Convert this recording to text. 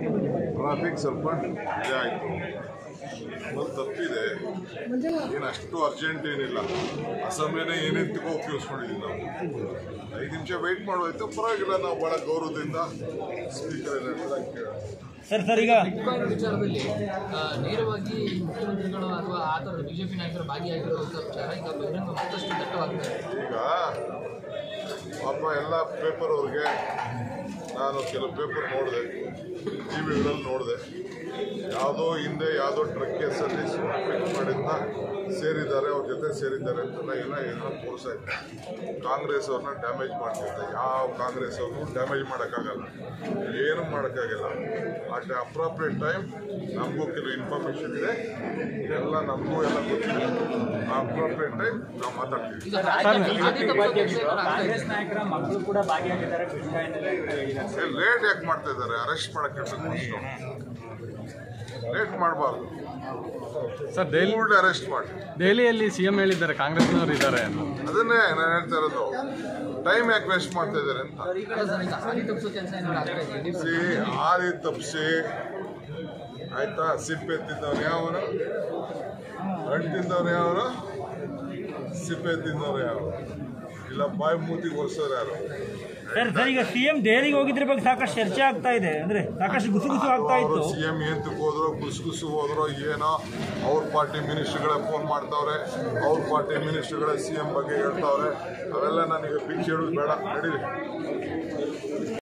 Traffic ಸ್ವಲ್ಪ ಇದಾಯಿತು ಒಂದು ತಪ್ಪಿದೆ ಏನು ಅಷ್ಟು ಅರ್ಜೆಂಟ್ ಏನಿಲ್ಲ ಅಸೆಂಬ್ಲಿನೇ ಏನೇಂತಕ್ಕೋ ಉಪಯೋಗಿಸ್ಕೊಂಡಿದ್ದೀವಿ ನಾವು ಐದು ನಿಮಿಷ ವೆಯ್ಟ್ ಮಾಡೋಯ್ತು ಪರವಾಗಿಲ್ಲ ನಾವು ಭಾಳ ಗೌರವದಿಂದ ಸ್ಪೀಕರ್ ಏನೆಲ್ಲ ಕೇಳೋಣ ಸರ್ ಸರ್ ಈಗ ಬಿಟ್ಕಾಯಿನ್ ವಿಚಾರದಲ್ಲಿ ಆ, ನೇರವಾಗಿ ಮುಖ್ಯಮಂತ್ರಿಗಳು ಅಥವಾ ಆ ಥರದ ಬಿಜೆಪಿ ನಾಯಕರು ಭಾಗಿಯಾಗಿರುವಂಥ ವಿಚಾರ ಈಗ ಬಹಿರಂಗ ಮತ್ತಷ್ಟು ದಟ್ಟವಾಗ್ತದೆ ಈಗ ಪಾಪ ಎಲ್ಲ ಪೇಪರ್ ಅವ್ರಿಗೆ ನಾನು ಕೆಲವು ಪೇಪರ್ ನೋಡಿದೆ ಟಿ ವಿಗಳಲ್ಲಿ ನೋಡಿದೆ ಯಾವುದೋ ಹಿಂದೆ ಯಾವುದೋ ಡ್ರಗ್ ಕೇಸಲ್ಲಿ ಫಿಕ್ಸ್ ಮಾಡಿದ್ನ ಸೇರಿದ್ದಾರೆ ಅವ್ರ ಜೊತೆ ಸೇರಿದ್ದಾರೆ ಅಂತೆಲ್ಲ ಎಲ್ಲ ಏನೋ ತೋರಿಸಾಯ್ತು ಕಾಂಗ್ರೆಸ್ ಅವ್ರನ್ನ ಡ್ಯಾಮೇಜ್ ಮಾಡ್ತಿದ್ದೆ ಯಾವ ಕಾಂಗ್ರೆಸ್ ಅವ್ರನ್ನೂ ಡ್ಯಾಮೇಜ್ ಮಾಡೋಕ್ಕಾಗಲ್ಲ ಏನು ಮಾಡೋಕ್ಕಾಗಲ್ಲ ಅಟ್ ಅಪ್ರಾಪ್ರಿಯೇಟ್ ಟೈಮ್ ನಮಗೂ ಕೆಲವು ಇನ್ಫಾರ್ಮೇಷನ್ ಇದೆ ಎಲ್ಲ ನಮಗೂ ಎಲ್ಲ ಗೊತ್ತಿದೆ ಅಪ್ರಾಪ್ರಿಯೇಟ್ ಟೈಮ್ ನಾವು ಮಾತಾಡ್ತೀವಿ ಈಗ ಹಾದಿ ತಪ್ಪಿಸೋ ಕೆಲಸ ಏನಾದ್ರು ಆಗ್ತಾ ಕಾಂಗ್ರೆಸ್ ಇದೆಯಾ? ನಾಯಕರ ಮಕ್ಕಳು ಕೂಡ ಭಾಗಿಯಾಗಿದ್ದಾರೆ ಬಿಟ್ಕಾಯಿನಲ್ಲಿ ಲೇಟ್ ಯಾಕೆ ಮಾಡ್ತಾ ಇದ್ದಾರೆ ಅರೆಸ್ಟ್ ಮಾಡಕ್ಕೆ ಲೇಟ್ ಮಾಡಬಾರ್ದು ಸರ್ ದೆಹಲಿ ಕೂಡಲೇ ಅರೆಸ್ಟ್ ಮಾಡಿ ದೆಹಲಿಯಲ್ಲಿ ಸಿಎಂ ಹೇಳಿದ್ದಾರೆ ಕಾಂಗ್ರೆಸ್ನವರು ಇದ್ದಾರೆ ಅಂತ ಅದನ್ನೇ ನಾನು ಹೇಳ್ತಾ ಇರೋದು ಟೈಮ್ ಯಾಕೆ ವೇಸ್ಟ್ ಮಾಡ್ತಾ ಇದ್ದಾರೆ ಅಂತ ಅಲ್ಲ ಸರ್ ಈಗ ಹಾದಿ ತಪ್ಪಿಸೋ ಕೆಲಸ ಏನಾದ್ರು ಆಗ್ತಾ ಇದೆಯಾ ಯಡಿಯೂರಪ್ಪ ಸಿ ಆದಿ ತಪ್ಪಿಸಿ ಆಯ್ತಾ ಸಿಪ್ಪೆ ತಿಂದವನು ಯಾವನು ಹಣ್ಣು ತಿಂದವನು ಯಾವನು ಸಿಪ್ಪೆ ತಿಂದವನು ಯಾವನು ಇಲ್ಲ ಬಾಯಿ ಮೂತಿಗೆ ಒರೆಸೋರು ಯಾರು ಸರ್ ಸರ್ ಈಗ ಸಿಎಂ ದೆಹಲಿಗೆ ಹೋಗಿದ್ರ ಬಗ್ಗೆ ಸಾಕಷ್ಟು ಚರ್ಚೆ ಆಗ್ತಾ ಇದೆ ಅಂದ್ರೆ ಸಾಕಷ್ಟು ಗುಸುಗುಸು ಆಗ್ತಾ ಅವರು ಇತ್ತು ಸಿ ಎಂ ಏಂತಕ್ಕೆ ಹೋದ್ರು ಗುಸುಗುಸು ಹೋದ್ರು ಏನೋ ಅವ್ರ ಪಾರ್ಟಿ ಮಿನಿಸ್ಟ್ರುಗಳೇ ಫೋನ್ ಮಾಡ್ತಾವ್ರೆ ಅವ್ರ ಪಾರ್ಟಿ ಮಿನಿಸ್ಟ್ರುಗಳೇ ಸಿ ಎಂ ಬಗ್ಗೆ ಹೇಳ್ತಾವ್ರೆ ಅವೆಲ್ಲ ನನಗೆ ಪಿಚ್ ಹೇಳೋದು ಬೇಡ ನಡೀಲಿ